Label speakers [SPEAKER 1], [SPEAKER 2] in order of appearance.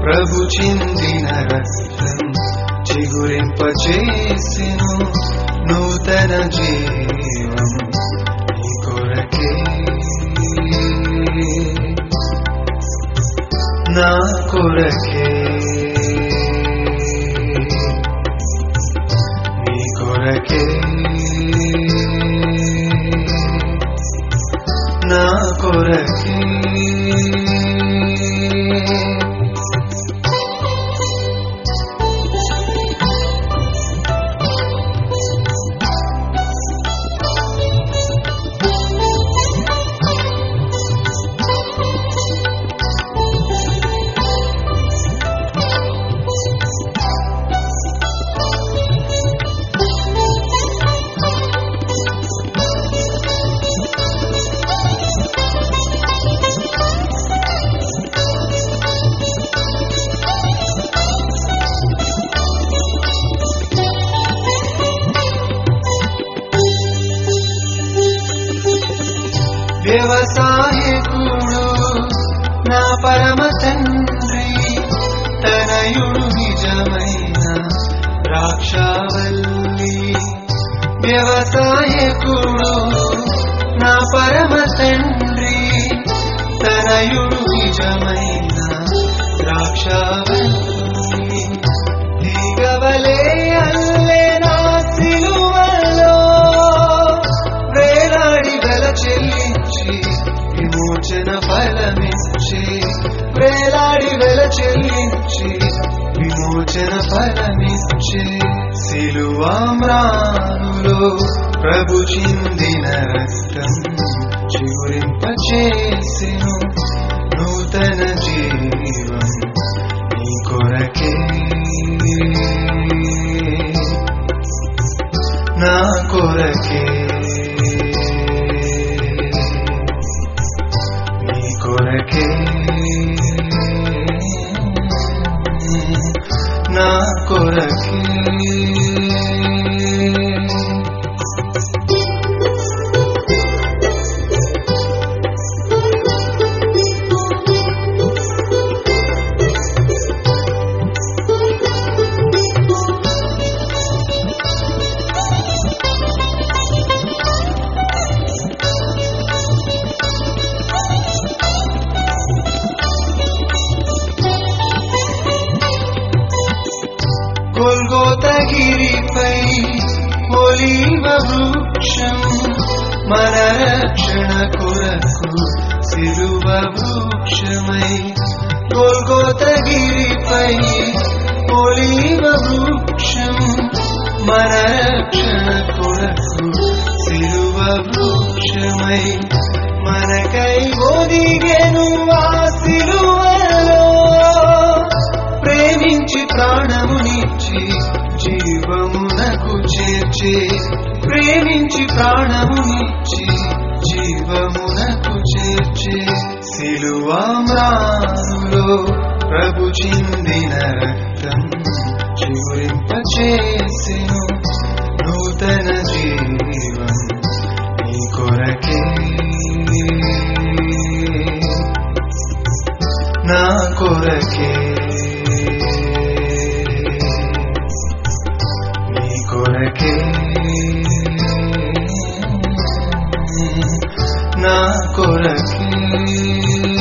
[SPEAKER 1] ప్రభు చిందిన రక్తం చిగురింపచేసెను నూతన జీవం నీ కొరకే నా కొరకే నీ కొరకే నా కొరకే వ్యవసాయకుడు నా పరమ తండ్రి తనయుడు నిజమైన ద్రాక్షావల్లి వ్యవసాయకుడు నా పరమ తండ్రి తనయుడు నిజమైన ద్రాక్షావల్లి దిగవలే అల్లే నా సిలువలో వేలాడి వెల చెల్లించి విమోచన ఫలమిచ్చి వేలాడి వెల చెల్లించి విమోచన ఫలమిచ్చి సిలువామ్రానులో ప్రభు చిందిన రక్తం చిగురింపచేసెను నూతన జీవం నీ కొరకే నా కొరకే నీ కొరకే నా కొరకే గొల్గోతగిరిపై ఒలీవ వృక్షం మన రక్షణ కొరకు సిలువ వృక్షమై గొల్గోతగిరిపై ఒలీవ వృక్షం మన రక్షణ కొరకు సిలువ వృక్షమై మనకై ఒదిగెను ఆ సిలువలో ప్రేమించి ప్రాణమునిచ్చి జీవమునకు చేర్చే ప్రేమించి ప్రాణమునిచ్చి జీవమునకు చేర్చే సిలువామ్రానులో ప్రభు చిందిన రక్తం చిగురింపచేసెను నూతన జీవం నీ కొరకే నా కొరకే నీ కొరకే నా కొరకే